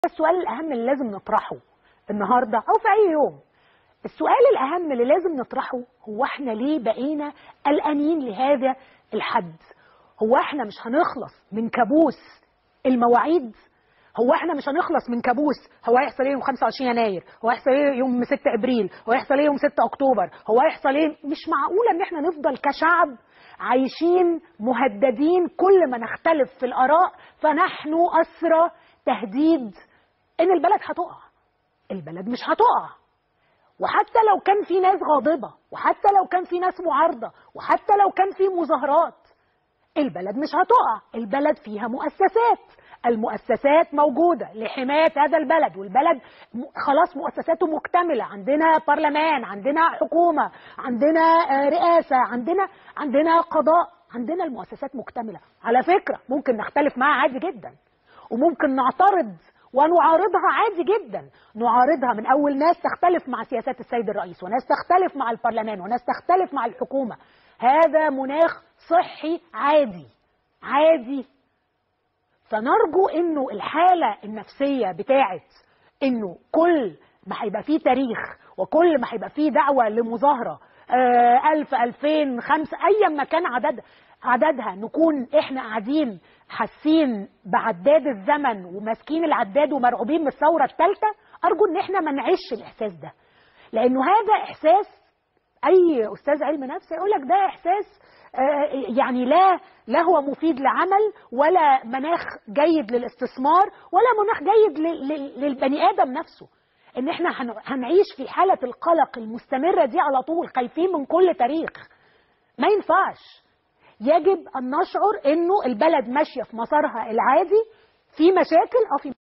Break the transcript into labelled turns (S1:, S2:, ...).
S1: السؤال الاهم اللي لازم نطرحه النهارده او في اي يوم السؤال الاهم اللي لازم نطرحه هو احنا ليه بقينا قلقانين لهذا الحد هو احنا مش هنخلص من كابوس المواعيد هو احنا مش هنخلص من كابوس هو هيحصل ايه يوم 25 يناير هو هيحصل ايه يوم 6 ابريل هو هيحصل ايه يوم 6 اكتوبر هو هيحصل ايه مش معقوله ان احنا نفضل كشعب عايشين مهددين كل ما نختلف في الاراء فنحن اسرى تهديد ان البلد هتقع البلد مش هتقع وحتى لو كان في ناس غاضبه وحتى لو كان في ناس معارضه وحتى لو كان في مظاهرات البلد مش هتقع البلد فيها مؤسسات المؤسسات موجودة لحماية هذا البلد والبلد خلاص مؤسساته مكتملة عندنا برلمان عندنا حكومة عندنا رئاسة عندنا عندنا قضاء عندنا المؤسسات مكتملة على فكرة ممكن نختلف معها عادي جدا وممكن نعترض ونعارضها عادي جدا نعارضها من اول ناس تختلف مع سياسات السيد الرئيس وناس تختلف مع البرلمان وناس تختلف مع الحكومه هذا مناخ صحي عادي عادي فنرجو انه الحاله النفسيه بتاعت انه كل ما هيبقى فيه تاريخ وكل ما هيبقى فيه دعوه لمظاهره آه ألف ألفين خمسة أيا ما كان عدد عددها نكون إحنا قاعدين حاسين بعداد الزمن وماسكين العداد ومرعوبين من الثورة الثالثة أرجو إن إحنا ما نعيش الإحساس ده لأنه هذا إحساس أي أستاذ علم نفس يقول لك ده إحساس يعني لا لا هو مفيد لعمل ولا مناخ جيد للاستثمار ولا مناخ جيد للبني ادم نفسه ان احنا هنعيش في حاله القلق المستمره دي على طول خايفين من كل تاريخ ما ينفعش يجب ان نشعر انه البلد ماشيه في مسارها العادي في مشاكل اه في